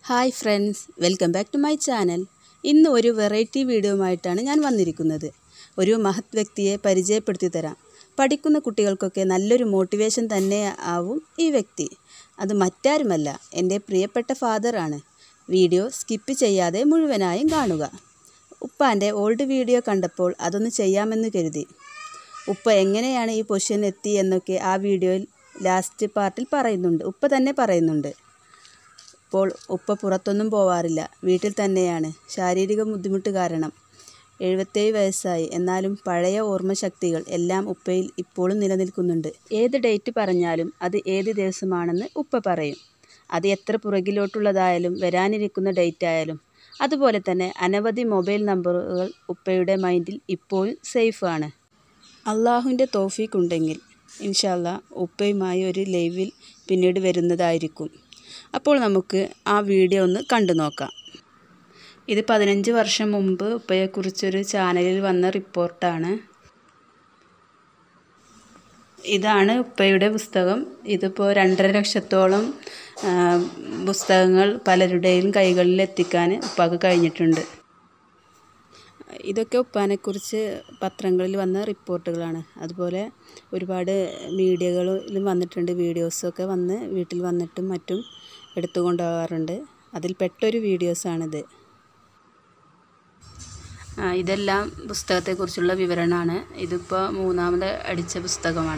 Hi friends welcome back to my channel ഇന്ന് ഒരു variety വീഡിയോയുമായിട്ടാണ് ഞാൻ വന്നിരിക്കുന്നത് ഒരു മഹത് വ്യക്തിയെ പരിചയപ്പെടുത്തി തരാം പഠിക്കുന്ന കുട്ടികൾക്കൊക്കെ നല്ലൊരു മോട്ടിവേഷൻ തന്നെ ആവും ഈ വ്യക്തി അത് മറ്റാരുമല്ല എൻ്റെ പ്രിയപ്പെട്ട ഫാദറാണ് വീഡിയോ സ്കിപ്പ് ചെയ്യാതെ മുഴുവനായും കാണുക ഉപ്പാൻ്റെ ഓൾഡ് വീഡിയോ കണ്ടപ്പോൾ അതൊന്ന് ചെയ്യാമെന്ന് കരുതി ഉപ്പ എങ്ങനെയാണ് ഈ പൊസിഷൻ എത്തി എന്നൊക്കെ ആ വീഡിയോയിൽ ലാസ്റ്റ് പാർട്ടിൽ പറയുന്നുണ്ട് ഉപ്പ തന്നെ പറയുന്നുണ്ട് ഇപ്പോൾ ഉപ്പ പുറത്തൊന്നും പോവാറില്ല വീട്ടിൽ തന്നെയാണ് ശാരീരിക ബുദ്ധിമുട്ട് കാരണം എഴുപത്തേഴ് വയസ്സായി എന്നാലും പഴയ ഓർമ്മശക്തികൾ എല്ലാം ഉപ്പയിൽ ഇപ്പോഴും നിലനിൽക്കുന്നുണ്ട് ഏത് ഡേറ്റ് പറഞ്ഞാലും അത് ഏത് ദിവസമാണെന്ന് ഉപ്പ പറയും അത് എത്ര പുറകിലോട്ടുള്ളതായാലും വരാനിരിക്കുന്ന ഡേറ്റ് ആയാലും അതുപോലെ തന്നെ അനവധി മൊബൈൽ നമ്പറുകൾ ഉപ്പയുടെ മൈൻഡിൽ ഇപ്പോഴും സേഫാണ് അള്ളാഹുവിൻ്റെ തോഫീക്ക് ഉണ്ടെങ്കിൽ ഇൻഷാല്ല ഉപ്പയുമായി ഒരു ലൈവിൽ പിന്നീട് വരുന്നതായിരിക്കും അപ്പോൾ നമുക്ക് ആ വീഡിയോ ഒന്ന് കണ്ടു നോക്കാം ഇത് പതിനഞ്ച് വർഷം മുമ്പ് ഉപ്പയെക്കുറിച്ചൊരു ചാനലിൽ വന്ന റിപ്പോർട്ടാണ് ഇതാണ് ഉപ്പയുടെ പുസ്തകം ഇതിപ്പോൾ രണ്ടര ലക്ഷത്തോളം ആ, പുസ്തകങ്ങൾ പലരുടെയും കൈകളിൽ എത്തിക്കാൻ ഉപ്പാക്ക് കഴിഞ്ഞിട്ടുണ്ട് ഇതൊക്കെ ഉപ്പാനെക്കുറിച്ച് പത്രങ്ങളിൽ വന്ന റിപ്പോർട്ടുകളാണ് അതുപോലെ ഒരുപാട് മീഡിയകളിലും വന്നിട്ടുണ്ട് വീഡിയോസൊക്കെ വന്ന് വീട്ടിൽ വന്നിട്ടും മറ്റും എടുത്തു കൊണ്ടുപോകാറുണ്ട് അതിൽ പെട്ടൊരു വീഡിയോസാണിത് ആ, ഇതെല്ലാം പുസ്തകത്തെക്കുറിച്ചുള്ള വിവരണമാണ് ഇതിപ്പോൾ മൂന്നാമത് അടിച്ച പുസ്തകമാണ്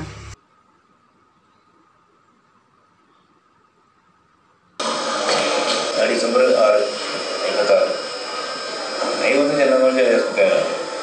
ആ ഡിസംബർ ആറ് എൺപത്തി ആറ് മെയ് ഒന്ന് ജനറൽ ജയസ്മുഖാണ്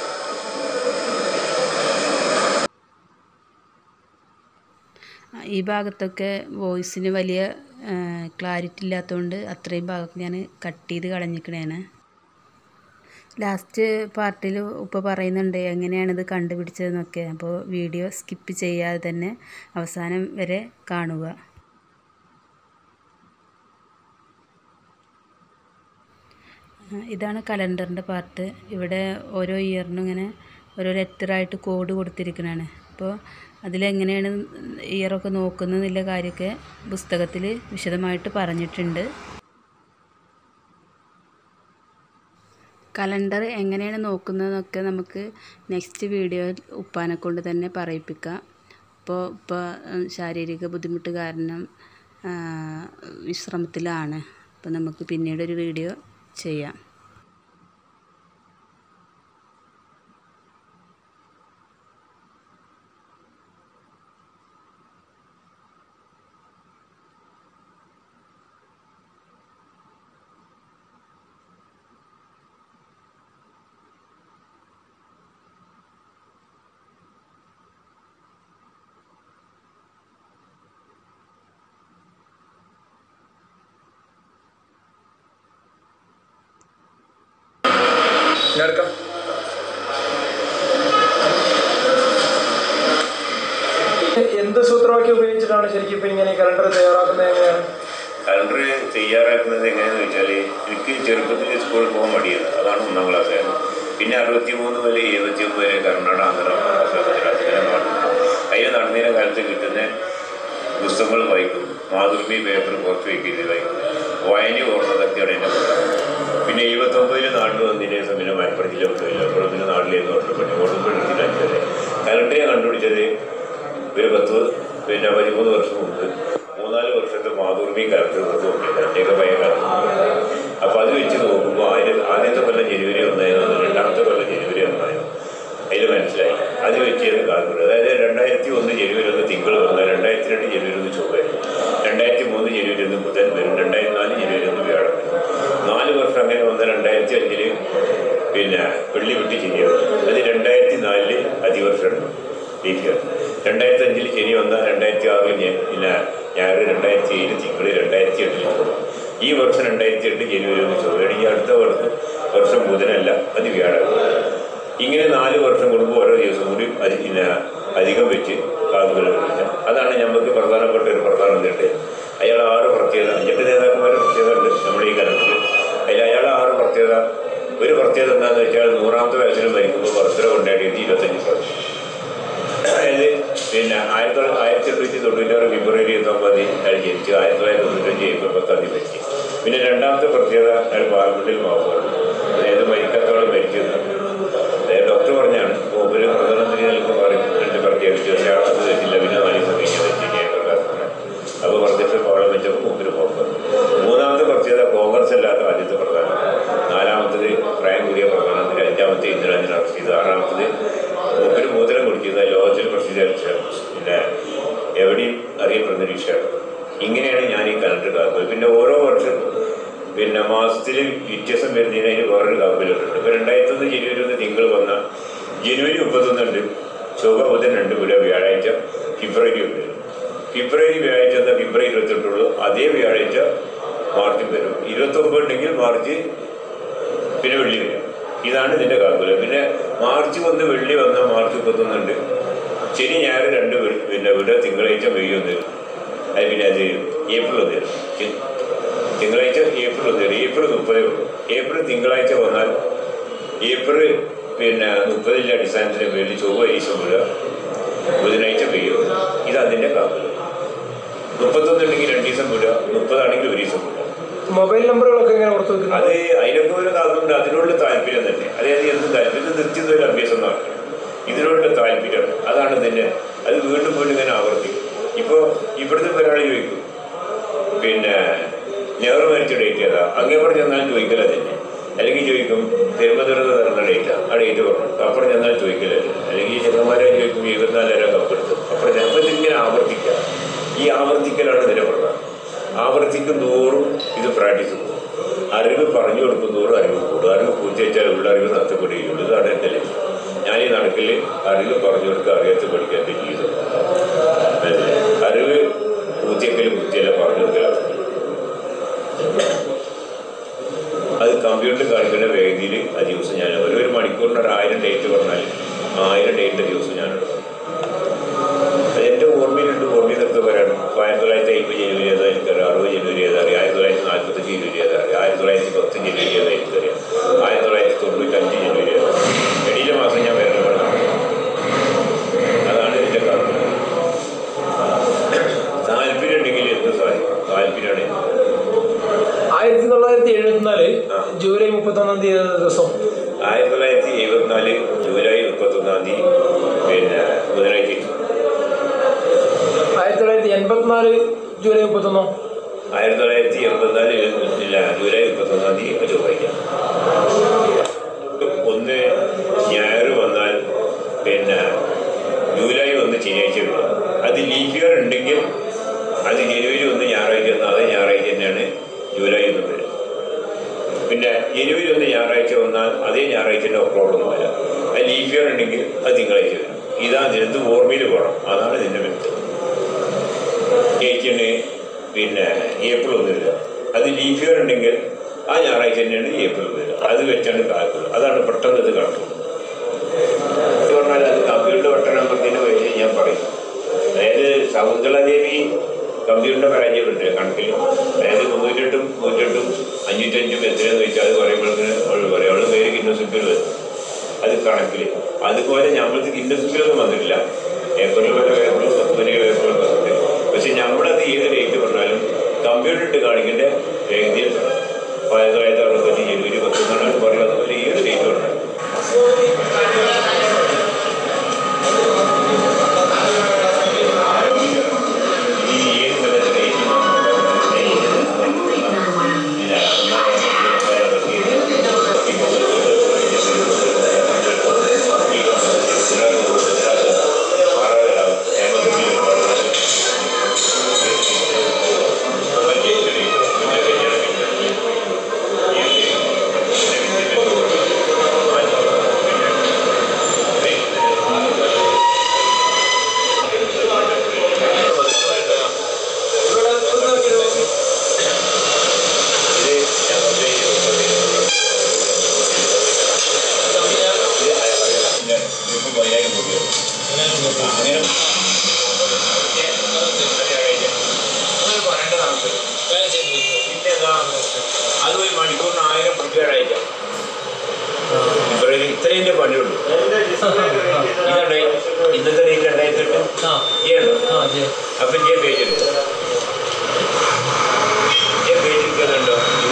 ആ, ഈ ഭാഗത്തൊക്കെ വോയിസിന് വലിയ ക്ലാരിറ്റി ഇല്ലാത്തതുകൊണ്ട് അത്രയും ഭാഗം ഞാൻ കട്ട് ചെയ്ത് കളഞ്ഞിക്കണേണ് ലാസ്റ്റ് പാർട്ടിൽ ഉപ്പ പറയുന്നുണ്ട് എങ്ങനെയാണിത് കണ്ടുപിടിച്ചതെന്നൊക്കെ അപ്പോൾ വീഡിയോ സ്കിപ്പ് ചെയ്യാതെ തന്നെ അവസാനം വരെ കാണുക ആ, ഇതാണ് കലണ്ടറിൻ്റെ പാർട്ട് ഇവിടെ ഓരോ ഇയറിനും ഇങ്ങനെ ഓരോ ലെറ്ററായിട്ട് കോഡ് കൊടുത്തിരിക്കുന്നതാണ് അപ്പോൾ അതിലെങ്ങനെയാണ് ഇയറൊക്കെ നോക്കുന്നതെന്നുള്ള കാര്യമൊക്കെ പുസ്തകത്തിൽ വിശദമായിട്ട് പറഞ്ഞിട്ടുണ്ട് കലണ്ടർ എങ്ങനെയാണ് നോക്കുന്നതെന്നൊക്കെ നമുക്ക് നെക്സ്റ്റ് വീഡിയോയിൽ ഉപ്പാനെ കൊണ്ട് തന്നെ പറയിപ്പിക്കാം ഇപ്പോൾ ഇപ്പോൾ ശാരീരിക ബുദ്ധിമുട്ട് കാരണം ആ, വിശ്രമത്തിലാണ് അപ്പോൾ നമുക്ക് പിന്നീട് ഒരു വീഡിയോ ചെയ്യാം ഞാൻ എടുക്കാം എന്ത് സൂത്രവാക്യം ഉപയോഗിച്ചിട്ടാണ് ശരിക്കും ഇപ്പൊ ഇങ്ങനെ കലണ്ടർ തയ്യാറാക്കുന്നത് എങ്ങനെയാണ് കലണ്ടർ തയ്യാറാക്കുന്നത് എങ്ങനെയാന്ന് വെച്ചാൽ എനിക്ക് ചെറുപ്പത്തിൽ സ്കൂളിൽ പോകാൻ മടിയാണ് അതാണ് ഒന്നാം ക്ലാസ്സായിരുന്നു പിന്നെ അറുപത്തി മൂന്ന് മുതൽ എഴുപത്തി ഒന്ന് വരെ കർണാടക ആന്ധ്ര മഹാരാഷ്ട്ര ഗുജറാത്ത് ഇങ്ങനെ നടന്നു അതിൽ നടന്നതിനെ കാലത്ത് കിട്ടുന്ന പുസ്തകങ്ങൾ വായിക്കും മാതൃഭൂമി പേപ്പർ പുറത്ത് വയ്ക്കുന്നത് വായിക്കും വായന ഓർമ്മതൊക്കെയാണ് എൻ്റെ പുസ്തകം പിന്നെ എഴുപത്തൊമ്പതിൽ നാട്ടിൽ വന്നതിന് ശേഷം പിന്നെ മലപ്പുറം ജില്ല വിട്ടില്ല അപ്പുറം പിന്നെ നാട്ടിലേക്ക് ഓർമ്മപ്പെട്ടു ഓർമ്മപ്പെടുത്തിയിട്ടത് കലണ്ടറെ കണ്ടുപിടിച്ചത് ഒരു പത്ത് പിന്നെ പതിമൂന്ന് വർഷം മുമ്പ് മൂന്നാല് വർഷത്തെ മാതൃഭൂമി കലണ്ടർ പുറത്ത് നോക്കിയത് അതിൻ്റെയൊക്കെ ഭയ കലണ്ടർ അപ്പോൾ അത് വെച്ച് നോക്കുമ്പോൾ അതിന് ആദ്യത്തെ കൊല്ലം ജനുവരി ഒന്നായിരുന്നു രണ്ടാമത്തെ കൊല്ലം ജനുവരി ഒന്നായിരുന്നു അതിൽ മനസ്സിലായി അത് വെച്ച് കാൽക്കുലേറ്റ് അതായത് രണ്ടായിരത്തി ഒന്ന് ജനുവരി ഒന്ന് തിങ്കൾ വന്ന് രണ്ടായിരത്തി രണ്ട് ജനുവരി ഒന്ന് ചൊവ്വ രണ്ടായിരത്തി മൂന്ന് ജനുവരി ഒന്ന് ബുധൻ വരും രണ്ടായിരത്തി നാല് ജനുവരി ഒന്ന് വ്യാഴം വരും നാല് വർഷം അങ്ങനെ വന്ന് രണ്ടായിരത്തി അഞ്ചില് പിന്നെ വെള്ളി വിട്ട് ശനിയാവും അത് രണ്ടായിരത്തി നാലില് അതിവർഷമാണ് ലീഗ് രണ്ടായിരത്തി അഞ്ചിൽ ശനി വന്ന രണ്ടായിരത്തി ആറിൽ ഞാൻ പിന്നെ ഞായർ രണ്ടായിരത്തി ഏഴ് തിങ്കൾ രണ്ടായിരത്തി എട്ടിൽ ചൊവ്വ ഈ വർഷം രണ്ടായിരത്തി എട്ട് ജനുവരി ഒന്ന് ചൊവ്വയാണെങ്കിൽ അടുത്ത വർഷം വർഷം ബുധനല്ല അത് വ്യാഴം ഇങ്ങനെ നാല് വർഷം കൂടുമ്പോൾ ഓരോ ദിവസം കൂടി അധി പിന്നെ അധികം വെച്ച് കാതുകൾ വിളിക്കാം അതാണ് നമുക്ക് പ്രധാനപ്പെട്ട ഒരു പ്രധാനമന്ത്രി അയാൾ ആറ് പ്രത്യേകത അഞ്ചെട്ട് നേതാക്കന്മാരുടെ പ്രത്യേകത ഉണ്ട് നമ്മുടെ ഈ കാലത്തിൽ അതിൽ അയാൾ ആറ് പ്രത്യേകത ഒരു പ്രത്യേകത എന്താണെന്ന് വെച്ചാൽ നൂറാമത്തെ വയസ്സിൽ മരിക്കുമ്പോൾ ബർത്ത്ഡേ കൊണ്ടാടിയത് ഇരുപത്തഞ്ച് പ്രാവശ്യം അതായത് പിന്നെ ആയിരത്തി തൊള്ളായിരത്തി ആയിരത്തി എണ്ണൂറ്റി തൊണ്ണൂറ്റാറ് ഫെബ്രുവരി ഒമ്പത് തീയതി അയാൾ ജനിച്ചു ആയിരത്തി തൊള്ളായിരത്തി തൊണ്ണൂറ്റഞ്ച് ഏപ്രിൽ പത്താം തീയതി മരിച്ചു പിന്നെ രണ്ടാമത്തെ പ്രത്യേകത അയാൾ പാർലമെന്റിൽ മാവുകയാണ് അതായത് മരിക്കത്തോളം മരിക്കുന്നത് അതായത് ഡോക്ടർ പറഞ്ഞാണ് മൂപ്പര് പ്രധാനമന്ത്രി നൽകുമ്പോൾ പറയും രണ്ട് പ്രത്യേകിച്ച് പക്ഷേ ആൾ അത് വെച്ചില്ല പിന്നെ നാല് സമയം വെച്ച് ഞാൻ പ്രകാശനം അപ്പോൾ പ്രത്യക്ഷ പാളം വെച്ചപ്പോൾ മൂപ്പര് പോകുന്നത് മൂന്നാമത്തെ പ്രത്യേകത കോൺഗ്രസ് അല്ലാത്ത ആദ്യത്തെ പ്രധാനം നാലാമത്തത് പ്രായം കൂടിയ പ്രധാനമന്ത്രി അഞ്ചാമത്തെ ഇന്ദിരാജിനെ അറസ്റ്റ് ചെയ്തു ആറാമത്തത് മൂപ്പര് മോതിരം കൊടുക്കുന്നത് ലോകത്തിൽ പ്രസിദ്ധീകരിച്ച പിന്നെ എവിടെയും അറിയപ്പെടുന്ന ഒരു വിഷയമാണ് ഇങ്ങനെയാണ് ഞാൻ ഈ കലണ്ടർ കാക്കുന്നത് പിന്നെ ഓരോ വർഷം പിന്നെ മാസത്തിൽ വ്യത്യാസം വരുന്നതിന് അതിന് വേറൊരു കാൽക്കുലേറ്റർ ഉണ്ട് ഇപ്പോൾ രണ്ടായിരത്തി ഒന്ന് ജനുവരി ഒന്ന് തിങ്കൾ വന്ന ജനുവരി മുപ്പത്തൊന്നുണ്ട് ചൊവ്വ ബുധൻ രണ്ട് വില വ്യാഴാഴ്ച ഫെബ്രുവരി ഉണ്ട് ഫെബ്രുവരി വ്യാഴാഴ്ച എന്താ ഫെബ്രുവരി ഇരുപത്തെട്ടുള്ളൂ അതേ വ്യാഴാഴ്ച മാർച്ചിൽ വരും ഇരുപത്തൊമ്പത് ഉണ്ടെങ്കിൽ മാർച്ച് പിന്നെ വെള്ളി വരും ഇതാണ് ഇതിൻ്റെ കാൽക്കുലേറ്റർ പിന്നെ മാർച്ച് ഒന്ന് വെള്ളി വന്ന മാർച്ച് മുപ്പത്തൊന്നുണ്ട് ശനി ഞായർ രണ്ട് വി- പിന്നെ ഇവിടെ തിങ്കളാഴ്ച മെയ് ഒന്ന് വരും അത് പിന്നെ അത് ഏപ്രിൽ ഒന്ന് വരും തി- തിങ്കളാഴ്ച ഏപ്രിൽ ഒന്ന് വരും ഏപ്രിൽ മുപ്പതേ ഉള്ളൂ ഏപ്രിൽ തിങ്കളാഴ്ച വന്നാൽ ഏപ്രിൽ പിന്നെ മുപ്പതിൻ്റെ അടിസ്ഥാനത്തിന് വേണ്ടി ചൊവ്വ ഈശം വിടുക ബുധനാഴ്ച പെയ്യും ഇത് അതിൻ്റെ കാൽക്കുലേറ്റർ മുപ്പത്തൊന്നുണ്ടെങ്കിൽ രണ്ട് ദിവസം വിടുക മുപ്പതാണെങ്കിൽ ഒരു ദിവസം വിടുക മൊബൈൽ നമ്പറുകളൊക്കെ എങ്ങനെ പുറത്തു വെക്കുന്നത് അത് അതിനൊക്കെ ഒരു കാരണമുണ്ട് അതിനോടുള്ള താല്പര്യം തന്നെ അതായത് എന്ത് താല്പര്യം ഇത് നിർത്തിയത് ഒരു അഭ്യാസം നടക്കണം ഇതിനോടുള്ള താല്പര്യം അതാണ് ഇതിൻ്റെ അത് വീണ്ടും വീണ്ടും ഇങ്ങനെ ആവർത്തിക്കും ഇപ്പോൾ ഇവിടുത്തെ ഒരാൾ ചോദിക്കും പിന്നെ നെഹ്റു മരിച്ച ഡേറ്റ് ഏതാ അങ്ങേ പറഞ്ഞ് ചെന്നാൽ ചോദിക്കല തന്നെ അല്ലെങ്കിൽ ചോദിക്കും തിരുവനന്തപുരത്ത് നടന്ന ഡേറ്റാ ആ ഡേറ്റ് പറഞ്ഞു അപ്പുറം ചെന്നാൽ ചോദിക്കല അല്ലെങ്കിൽ ചെറുക്കന്മാരെ ചോദിക്കും ഇരുപത്തിനാലര കപ്പെടുത്തു അപ്പുറം അപ്പോൾ ഇതിങ്ങനെ ആവർത്തിക്കുക ഈ ആവർത്തിക്കലാണ് ഇതിൻ്റെ പ്രധാനം ആവർത്തിക്കും തോറും ഇത് പ്രാക്ടീസ് പോകും അറിവ് പറഞ്ഞു കൊടുക്കും തോറും അറിവ് കൂടും അറിവ് പൂച്ചേച്ചാൽ ഉള്ള അറിവ് നഷ്ടപ്പെടുകയുള്ളൂ ഇതാണ് എൻ്റെ ലക്ഷ്യം ഞാൻ ഈ നടക്കിൽ അറിവ് പറഞ്ഞു കൊടുക്കുക അറിയാത്ത പഠിക്കാൻ എൻ്റെ ജീവിതം മനസ്സിലായോ? അറിവ് പൂച്ചക്കൽ കുത്തിയല്ല പറഞ്ഞു കൊടുക്കലാണ് അത് കമ്പ്യൂട്ടറിൽ കാണിക്കുന്ന വേദിയിൽ ആ ദിവസം ഞാൻ ഒരു ഒരു മണിക്കൂറിന് ഒരു ആയിരം ഡേറ്റ് പറഞ്ഞാൽ ആയിരം ഡേറ്റ് ദിവസം ഞാൻ എടുക്കും അത് എൻ്റെ ഓർമ്മയിലുണ്ട് ഓർമ്മയിൽ നിർത്തി പറയണം ആയിരത്തി തൊള്ളായിരത്തി അയ്പത് ജനുവരി ഏതാ എനിക്കറിയാം അറുപത് ജനുവരി ഏതാ അറിയാം ആയിരത്തി തൊള്ളായിരത്തി നാൽപ്പത്തഞ്ച് ജനുവരി ഏതാ അറിയാം ആയിരത്തി തൊള്ളായിരത്തി പത്ത് ജനുവരി ഏതാ എനിക്കറിയാം ആയിരത്തി തൊള്ളായിരത്തി തൊണ്ണൂറ്റഞ്ച് ജനുവരി ഏതാ എടിയിലെ മാസം ഞാൻ വരണം അതാണ് ഇതിൻ്റെ കാരണം താല്പര്യം ഉണ്ടെങ്കിൽ എന്ത് സാധിക്കും താല്പര്യമാണ് ആയിരത്തി തൊള്ളായിരത്തി എഴുപത്തിനാല് ആ. ജൂലൈ മുപ്പത്തൊന്നാം തീയതി ദിവസം ആയിരത്തി തൊള്ളായിരത്തി എഴുപത്തിനാല് ജൂലൈ മുപ്പത്തൊന്നാം തീയതി പിന്നെ ബുധനാഴ്ച ആയിരത്തി തൊള്ളായിരത്തി എൺപത്തിനാല് ജൂലൈ മുപ്പത്തൊന്നോ ആയിരത്തി തൊള്ളായിരത്തി എൺപത്തിനാല് ഇല്ല ജൂലൈ മുപ്പത്തൊന്നാം തീയതി ചൊവ്വാഴ്ച ഒന്ന് ഞായർ വന്നാൽ പിന്നെ ജൂലൈ ഒന്ന് ശനിയാഴ്ച വരും അത് ലീഫ് ഇയർ ഉണ്ടെങ്കിൽ അത് ജനുവരി ഒന്ന് ഞായറാഴ്ച വന്നാൽ അതേ ഞായറാഴ്ച തന്നെയാണ് ജൂലൈ ഒന്ന് വരും പിന്നെ ജനുവരി ഒന്ന് ഞായറാഴ്ച വന്നാൽ അതേ ഞായറാഴ്ച തന്നെ പ്രോബ്ലം വരില്ല അത് ലീഫ് ഇയർ ഉണ്ടെങ്കിൽ അത് തിങ്കളാഴ്ച വരും ഇതാണ് ഇതിനകത്ത് ഓർമ്മയിൽ പോകണം അതാണ് ഇതിൻ്റെ വ്യക്തം കേക്കിന് പിന്നെ ഏപ്രിൽ ഒന്ന് വരിക അത് ലീഫ് ഇയർ ഉണ്ടെങ്കിൽ ആ ഞായറാഴ്ച തന്നെയാണ് ഏപ്രിൽ വരിക അത് വെച്ചാണ് കാക്കുക അതാണ് പെട്ടെന്ന് ഇത് കണക്കുന്നത് ഇത് പറഞ്ഞാൽ അത് കമ്പ്യൂട്ടർ പട്ടണത്തിന് വഴി ഞാൻ പറയും അതായത് ശകുന്തളദേവി കമ്പ്യൂട്ടറിന്റെ പരാജയപ്പെട്ടു കണക്കിൽ അതായത് മുന്നൂറ്റെട്ടും നൂറ്റെട്ടും അഞ്ഞൂറ്റഞ്ചും എത്രയെന്ന് വെച്ചാൽ അത് പറയുമ്പോഴത്തേന് അവൾ പറയും അവൾ പേര് കിന്നസിപ്പിൽ വരും അത് കണക്കിൽ അതുപോലെ നമ്മൾക്ക് കിന്നസിപ്പിലൊന്നും വന്നിട്ടില്ല ഏപ്രിൽ വരെ പേപ്പറും പത്തുമണി പേപ്പറും വന്നിട്ട് പക്ഷെ നമ്മളത് ഏത് ഡേറ്റ് പറഞ്ഞാലും കമ്പ്യൂട്ടർ ഇട്ട് കാണിക്കേണ്ട രേഖയിൽ ആയിരത്തി തൊള്ളായിരത്തി അറുപത്തഞ്ച് ജനുവരി പത്തൊന്നാണ് പറയുക അതുപോലെ ഏത് ഡേറ്റ് പറഞ്ഞാലും ഈ ഏത് സ്ഥലത്ത് ഡേറ്റ് അത് ഒരു മണിക്കൂറിന് ആയിരം പ്രിപ്പയർ അയക്കാം ഇത്രയും ഇത്രയും പണിയുള്ളൂ ഇതുണ്ട് ഇന്നത്തെ ഡേറ്റ് രണ്ടായിരത്തി എട്ട് ചെയ്യണം അപ്പം ചെയ്യാൻ പേജ് ഉണ്ട് ചെയ്യാൻ പേജ് എടുക്കുന്നുണ്ടോ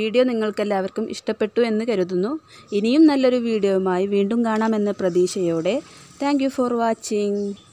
വീഡിയോ നിങ്ങൾക്കെല്ലാവർക്കും ഇഷ്ടപ്പെട്ടു എന്ന് കരുതുന്നു ഇനിയും നല്ലൊരു വീഡിയോയുമായി വീണ്ടും കാണാമെന്ന പ്രതീക്ഷയോടെ താങ്ക് ഫോർ വാച്ചിങ്